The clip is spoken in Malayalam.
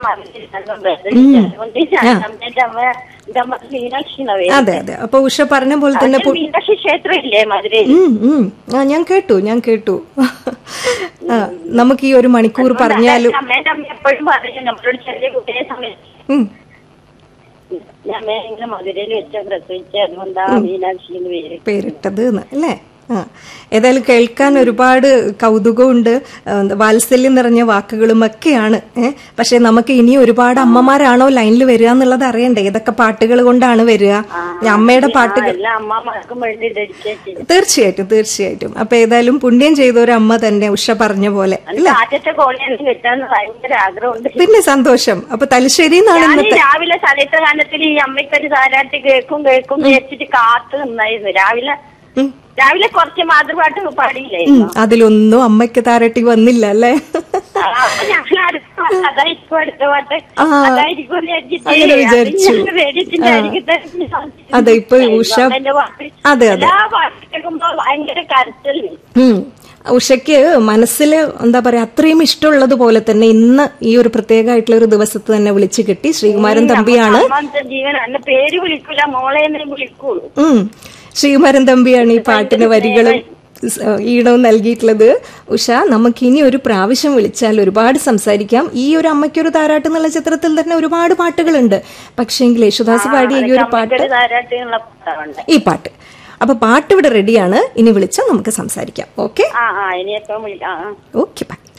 അമ്മേന്റെ അമ്മ എന്റെ അമ്മ മീനാക്ഷി എന്നാ പേര്. അതെ അതെ അപ്പൊ ഉഷ പറഞ്ഞ പോലെ തന്നെ അവിടെ മീനാക്ഷി ക്ഷേത്രം ഇല്ലേ മധുരയിൽ ഉം, ഉം. ആ ഞാൻ കേട്ടു ഞാൻ കേട്ടു ആ, നമുക്ക് ഈ ഒരു മണിക്കൂർ പറഞ്ഞാലും അമ്മേന്റെ അമ്മ എപ്പോഴും പറയും നമ്മളോട് ചെറിയ കുട്ടിയെ സമയത്ത് ഉം, ഞാൻ അമ്മയെ ഇങ്ങനെ മധുരയിൽ വെച്ച പ്രസവിച്ച അതുകൊണ്ടാ മീനാക്ഷി എന്ന് പേര് പേരിട്ടത് എന്ന് അല്ലേ ആ ഏതായാലും കേൾക്കാൻ ഒരുപാട് കൗതുകമുണ്ട് ആ, വാത്സല്യം നിറഞ്ഞ വാക്കുകളും ഒക്കെയാണ് ഏഹ് പക്ഷെ നമുക്ക് ഇനി ഒരുപാട് അമ്മമാരാണോ ലൈനിൽ വരിക എന്നുള്ളത് അറിയണ്ടേ ഏതൊക്കെ പാട്ടുകൾ കൊണ്ടാണ് വരിക അമ്മയുടെ പാട്ടുകൾ എല്ലാ അമ്മമാർക്കും വേണ്ടി ഡെഡിക്കേറ്റ് ചെയ്തു തീർച്ചയായിട്ടും തീർച്ചയായിട്ടും അപ്പൊ ഏതായാലും പുണ്യം ചെയ്ത ഒരു അമ്മ തന്നെ ഉഷ പറഞ്ഞ പോലെ എനിക്ക് ആദ്യത്തെ കോളിയൊന്നും കിട്ടാന്ന് ഭയങ്കര ആഗ്രഹമുണ്ട് പിന്നെ സന്തോഷം അപ്പൊ തലശ്ശേരി എന്നാണ് ഞാൻ ഇന്നത്തെ രാവിലെ ചരിത്ര ഗാനത്തിൽ ഈ അമ്മയ്ക്കൊരു താരാട്ട് കേൾക്കും കേൾക്കും എന്ന് വെച്ചിട്ട് കാത്തു നിന്നായിരുന്നു രാവിലെ ഉം. രാവിലെ കുറച്ച് മാതൃപാട്ട് പാടിയില്ലേ ഉം, അതിലൊന്നും അമ്മയ്ക്ക് താരട്ടി വന്നില്ല അല്ലേ ആ, അപ്പൊ ഞാൻ അടുത്ത പാട്ട് അതായിരിക്കും അടുത്ത പാട്ട് ആ, അതായിരിക്കും എന്ന് വിചാരിച്ചിട്ട് അങ്ങനെ അത് വിചാരിച്ചു. ഞാൻ പേടിച്ചിട്ടായിരിക്കും തന്നെ അതെ, ഇപ്പൊ ഉഷ- അമ്മേന്റെ പാട്ട് അതെ, അതെ. എല്ലാ പാട്ട് കേൾക്കുമ്പോ ഭയങ്കര കരച്ചിൽ വരും. ഉം. ഉഷയ്ക്ക് മനസ്സിൽ എന്താ പറയാ അത്രയും ഇഷ്ടമുള്ളത് പോലെ തന്നെ ഇന്ന് ഈ ഒരു പ്രത്യേകമായിട്ടുള്ള ഒരു ദിവസത്ത് തന്നെ വിളിച്ചു കിട്ടി ശ്രീകുമാരൻ തമ്പിയാണ് അമ്മാമത്തെ ജീവൻ എന്നെ പേര് വിളിക്കൂല മോളെ എന്നേ വിളിക്കുള്ളൂ ഉം ശ്രീകുമാരൻ തമ്പിയാണ് ഈ പാട്ടിന് വരികളും സ്- ഈണവും നൽകിയിട്ടുള്ളത് ഉഷ നമുക്ക് ഇനി ഒരു പ്രാവശ്യം വിളിച്ചാൽ ഒരുപാട് സംസാരിക്കാം ഈ ഒരു അമ്മയ്ക്കൊരു താരാട്ട് എന്നുള്ള ചിത്രത്തിൽ തന്നെ ഒരുപാട് പാട്ടുകളുണ്ട് പക്ഷേങ്കിൽ യേശുദാസ് പാടിയ ഈ ഒരു പാട്ട് ഒരു താരാട്ടിനുള്ള പാട്ടാണ് ഈ പാട്ട് അപ്പൊ പാട്ട് ഇവിടെ റെഡിയാണ് ഇനി വിളിച്ചാൽ നമുക്ക് സംസാരിക്കാം ഓക്കെ ആ ആ ഇനിയപ്പം വിളിക്കാം ആ ഓക്കെ ബൈ